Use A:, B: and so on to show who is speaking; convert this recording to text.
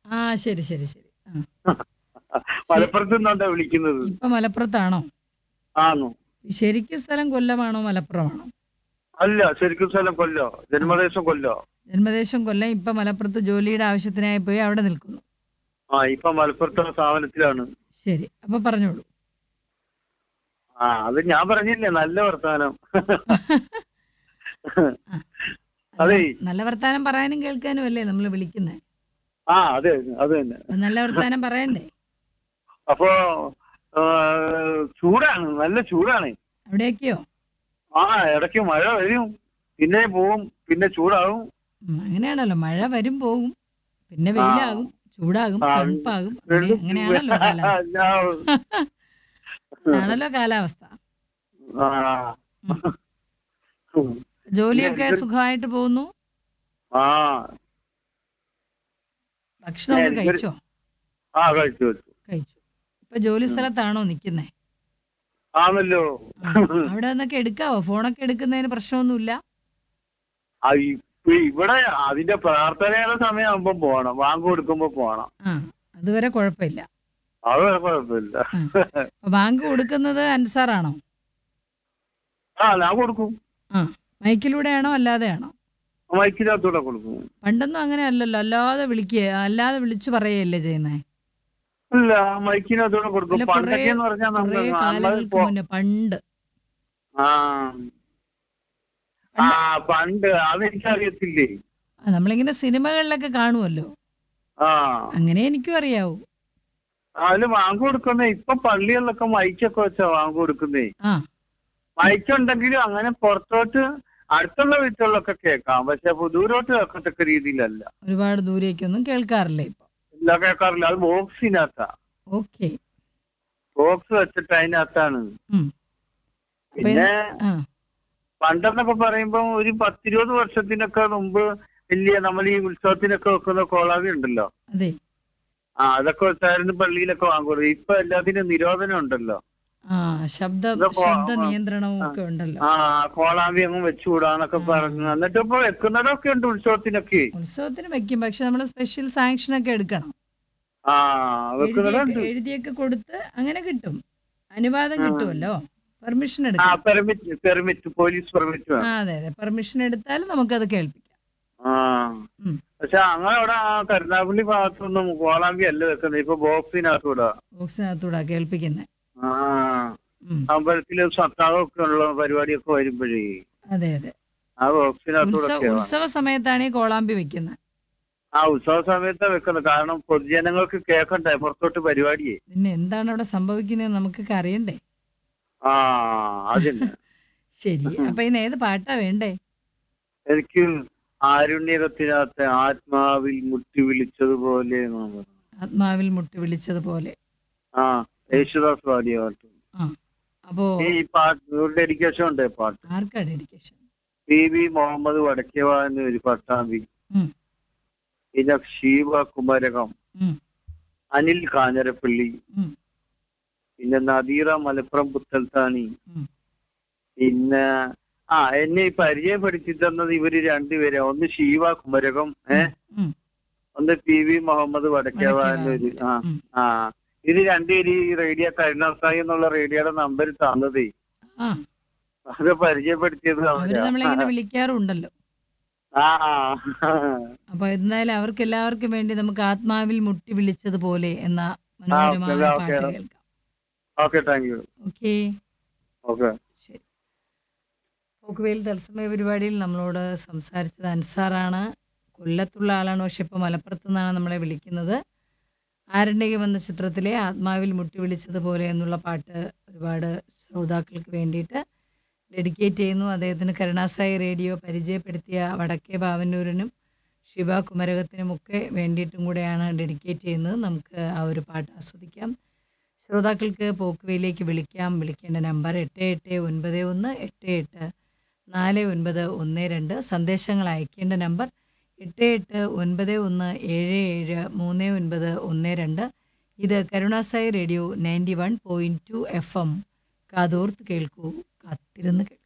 A: ആ ശരി ശരി ശരി ആ
B: മലപ്പുറത്ത് നിന്നാ വിളിക്കുന്നത്
A: ഇപ്പൊ മലപ്പുറത്താണോ
B: ആന്നു
A: ശരിക്കും സ്ഥലം കൊല്ലമാണോ മലപ്പുറമാണോ
B: അല്ല ശരിക്കും സ്ഥലം കൊല്ലോ ജന്മദേശം കൊല്ലോ
A: ജന്മദേശം കൊല്ലം ഇപ്പൊ മലപ്പുറത്ത് ജോലിയുടെ ആവശ്യത്തിനായി പോയി അവിടെ നിൽക്കുന്നു
B: ആ ഇപ്പൊ മലപ്പുറത്തെ സ്ഥാപനത്തിലാണ്
A: ശരി അപ്പൊ പറഞ്ഞോളൂ
B: ആ അത് ഞാൻ പറഞ്ഞില്ലേ നല്ല വർത്താനം അതെ
A: നല്ല വർത്താനം പറയാനും കേൾക്കാനും അല്ലേ നമ്മൾ വിളിക്കുന്നത്
B: ആ അതെ അത് തന്നെ
A: നല്ല വർത്താനം പറയണ്ടേ
B: അപ്പോ ആ, ചൂടാണ് നല്ല ചൂടാണ്
A: അവിടെയൊക്കെയോ
B: ആ ഇടയ്ക്ക് മഴ വരും പിന്നെ പോവും പിന്നെ ചൂടാവും
A: ഉം, അങ്ങനെയാണല്ലോ മഴ വരും പോകും പിന്നെ വെയിലാകും ചൂടാകും
B: ആ,
A: തണുപ്പാകും അങ്ങനെ- അങ്ങനെയാണല്ലോ കാലാവസ്ഥ ആണല്ലോ കാലാവസ്ഥ
B: ആ.
A: ജോലിയൊക്കെ
B: ഇത്
A: സുഖമായിട്ട് പോകുന്നു
B: ആ
A: ഭക്ഷണമൊക്കെ
B: എനിക്കൊരു-
A: കഴിച്ചോ
B: ആ കഴിച്ചു കഴിച്ചു
A: കഴിച്ചു ഇപ്പൊ ജോലി സ്ഥലത്താണോ നിക്കുന്നേ
B: ആണല്ലോ
A: അവിടെ നിന്നൊക്കെ എടുക്കാവോ ഫോണൊക്കെ എടുക്കുന്നതിന് പ്രശ്നമൊന്നുമില്ല
B: ആ, ഇപ്പൊ ഇവിടെ അതിന്റെ പ്രാർത്ഥനയുടെ സമയമാകുമ്പോ പോണം വാങ്ങ് കൊടുക്കുമ്പോ പോണം
A: ആ അതുവരെ കുഴപ്പമില്ല
B: അത് കുഴപ്പമില്ല
A: അപ്പൊ ബാങ്ക് കൊടുക്കുന്നത് അൻസാറാണോ
B: ആ ഞാൻ കൊടുക്കും
A: ആ മൈക്കിലൂടെയാണോ അല്ലാതെയാണോ
B: മൈക്കിനകത്തൂടെ കൊടുക്കും
A: പണ്ടൊന്നും അങ്ങനെ അല്ലല്ലോ അല്ലാതെ വിളിക്കുക അല്ലാതെ വിളിച്ചു പറയല്ലേ ചെയ്യുന്നേ
B: ഇല്ല മൈക്കിനകത്തൂടെ കൊടുക്കും
A: അല്ല, കുറേ-
B: പണ്ടൊക്കെ എന്ന് പറഞ്ഞാൽ
A: കുറേ
B: നമ്മൾ
A: കാലങ്ങൾക്ക് മുന്നേ പണ്ട്
B: ആ ആ പണ്ട് അതെനിക്കറിയത്തില്ലേ
A: ആ, നമ്മളിങ്ങനെ സിനിമകളിലൊക്കെ കാണുമല്ലോ
B: ആ
A: അങ്ങനെ എനിക്കും അറിയാവൂ
B: അതില് വാങ്ങ് കൊടുക്കുന്നേ ഇപ്പൊ പള്ളികളിലൊക്കെ മൈക്കൊക്കെ വെച്ചാ വാങ്ങ് കൊടുക്കുന്നേ
A: ആ
B: മൈക്കുണ്ടെങ്കിലും അങ്ങനെ പുറത്തോട്ട് അടുത്തുള്ള വീട്ടുകളിലൊക്കെ കേൾക്കാം പക്ഷെ ദൂരോട്ട് കേൾക്കത്തക്ക രീതിയിലല്ല
A: ഒരുപാട് ദൂരേക്കൊന്നും കേൾക്കാറില്ല ഇപ്പൊ
B: ഇല്ല കേൾക്കാറില്ല അത് ബോക്സിനകത്താ
A: ഓക്കെ
B: ബോക്സ് വെച്ചിട്ട് അതിനകത്താണ്
A: ഉം. അപ്പൊ
B: പിന്നെ
A: ആ
B: പണ്ടെന്നൊക്കെ പറയുമ്പോ ഒരു പത്തിരുപത് വർഷത്തിനൊക്കെ മുമ്പ് വലിയ നമ്മൾ ഈ ഉത്സവത്തിനൊക്കെ വെക്കുന്ന കോളാവി ഉണ്ടല്ലോ
A: അതെ
B: ആ അതൊക്കെ വെച്ചായിരുന്നു പള്ളിയിലൊക്കെ വാങ്ങുള്ളൂ ഇപ്പൊ എല്ലാത്തിനും നിരോധനം ഉണ്ടല്ലോ
A: ആ ശബ്ദ
B: ഇതൊക്കെ
A: ശബ്ദ
B: ആ,
A: നിയന്ത്രണവും ഒക്കെ ഉണ്ടല്ലോ
B: ആ കോളാവി അങ്ങ് വെച്ചുകൂടാന്നൊക്കെ പറഞ്ഞു എന്നിട്ട് ഇപ്പൊ വെക്കുന്നതൊക്കെ ഉണ്ട് ഉത്സവത്തിനൊക്കെ
A: ഉത്സവത്തിന് വെക്കും പക്ഷെ നമ്മൾ സ്പെഷ്യൽ സാങ്ഷൻ ഒക്കെ എടുക്കണം
B: ആ
A: എഴുതിയൊക്കെ
B: വെക്കുന്നതുണ്ട്
A: എഴുതിയൊക്കെ കൊടുത്ത് അങ്ങനെ കിട്ടും അനുവാദം
B: ആ.
A: കിട്ടുമല്ലോ പെർമിഷൻ
B: ആ
A: എടുക്കാം
B: പെർമിറ്റ് പെർമിറ്റ് പോലീസ് പെർമിറ്റ്
A: ആ
B: വേണം
A: അതെ അതെ പെർമിഷൻ എടുത്താൽ നമുക്കത് കേൾപ്പിക്കാം
B: ആ
A: ഉം.
B: പക്ഷെ അങ്ങനെ അവിടെ ആ കരുനാഗപ്പള്ളി ഭാഗത്തൊന്നും കോളാമ്പി അല്ല വെക്കുന്നത് ഇപ്പൊ ബോക്സിനകത്തൂടെ
A: ബോക്സിനകത്തൂടാ കേൾപ്പിക്കുന്നത്
B: ആ അമ്പലത്തില് സത്താവൊക്കെ ഉള്ള പരിപാടിയൊക്കെ വരുമ്പോഴേ
A: അതെ അതെ
B: ആ
A: ഉത്സവ
B: ബോക്സിനകത്തൂടെ
A: ഉത്സവ സമയത്താണ് ഈ കോളാമ്പി വെക്കുന്നത്
B: ആ ഉത്സവ സമയത്താ വെക്കുന്നത് കാരണം പൊതുജനങ്ങൾക്ക് കേൾക്കണ്ടേ പുറത്തോട്ട് പരിപാടിയെ
A: പിന്നെ എന്താണ് അവിടെ സംഭവിക്കുന്നത് നമുക്കൊക്കെ അറിയണ്ടേ
B: ആ അതിന്
A: ശരി അപ്പൊ ഇന്ന് ഏത് പാട്ടാ വേണ്ടേ
B: എനിക്ക് ആരുണ്യകത്തിനകത്ത് ആത്മാവിൽ മുട്ടി വിളിച്ചതുപോലെ എന്നാണ് പറഞ്ഞത്.
A: ആത്മാവിൽ മുട്ടി വിളിച്ചതുപോലെ
B: ആ യേശുദാസ് പാടിയ പാട്ട്
A: ആ അപ്പോ
B: ഈ പാട്ട് ഒരു ഡെഡിക്കേഷൻ ഉണ്ട് ഈ പാട്ട്
A: ആർക്കാ ഡെഡിക്കേഷൻ
B: പി വി മുഹമ്മദ് വടക്കേവ എന്ന ഒരു പട്ടാമ്പി
A: ഉം.
B: പിന്നെ ഷീബ കുമരകം
A: ഉം.
B: അനിൽ കാഞ്ഞരപ്പള്ളി
A: ഉം.
B: പിന്നെ നദീറ മലപ്പുറം പുത്തൽത്താണി
A: ഉം.
B: പിന്നെ ആ എന്നെ ഈ പരിചയപ്പെടുത്തി തന്നത് ഇവര് രണ്ടുപേരെ ഒന്ന് ഷീവ കുമരകം ഏ
A: ഉം.
B: ഒന്ന് പി വി മുഹമ്മദ് വടക്കേവ
A: വടക്കേവ.
B: എന്നൊരു ആ
A: ഉം.
B: ആ ഇത് രണ്ടുപേര് ഈ റേഡിയോ കരുണാസായി എന്നുള്ള റേഡിയോയുടെ നമ്പർ തന്നതേ
A: ആ
B: അത് പരിചയപ്പെടുത്തിയത്
A: അവര്
B: അവരാ.
A: നമ്മളിങ്ങനെ വിളിക്കാറുണ്ടല്ലോ
B: ആ
A: അപ്പൊ എന്തായാലും അവർക്ക് എല്ലാവർക്കും വേണ്ടി നമുക്ക് ആത്മാവിൽ മുട്ടി വിളിച്ചതുപോലെ എന്ന
B: ഓക്കേ,
A: മനോഹരമായ
B: ഓക്കേ.
A: പാട്ട് കേൾക്കാം
B: okay thank you
A: okay
B: okay
A: ശരി പോക്കുവേൽ തത്സമയ പരിപാടിയിൽ നമ്മളോട് സംസാരിച്ചത് അൻസാറാണ് കൊല്ലത്തുള്ള ആളാണ് പക്ഷെ ഇപ്പോൾ മലപ്പുറത്തു നിന്നാണ് നമ്മളെ വിളിക്കുന്നത് ആരണ്യകം എന്ന ചിത്രത്തിലെ ആത്മാവിൽ മുട്ടി വിളിച്ചതുപോലെ എന്നുള്ള പാട്ട് ഒരുപാട് ശ്രോതാക്കൾക്ക് വേണ്ടിയിട്ട് ഡെഡിക്കേറ്റ് ചെയ്യുന്നു അദ്ദേഹത്തിന് കരുണാസായി റേഡിയോ പരിചയപ്പെടുത്തിയ വടക്കേ ബാവന്നൂരിനും ശിവ കുമരകത്തിനുമൊക്കെ വേണ്ടിയിട്ടും കൂടെയാണ് ഡെഡിക്കേറ്റ് ചെയ്യുന്നത് നമുക്ക് ആ ഒരു പാട്ട് ആസ്വദിക്കാം ശ്രോതാക്കൾക്ക് പോക്കുവയിലേക്ക് വിളിക്കാം വിളിക്കേണ്ട നമ്പർ എട്ട് എട്ട് ഒൻപത് ഒന്ന് എട്ട് എട്ട് നാല് ഒൻപത് ഒന്ന് രണ്ട് സന്ദേശങ്ങൾ അയക്കേണ്ട നമ്പർ എട്ട് എട്ട് ഒൻപത് ഒന്ന് ഏഴ് ഏഴ് മൂന്ന് ഒൻപത് ഒന്ന് രണ്ട് ഇത് കരുണാസായി radio ninety one point two F M കാതോർത്ത് കേൾക്കൂ കാത്തിരുന്ന് കേൾക്കൂ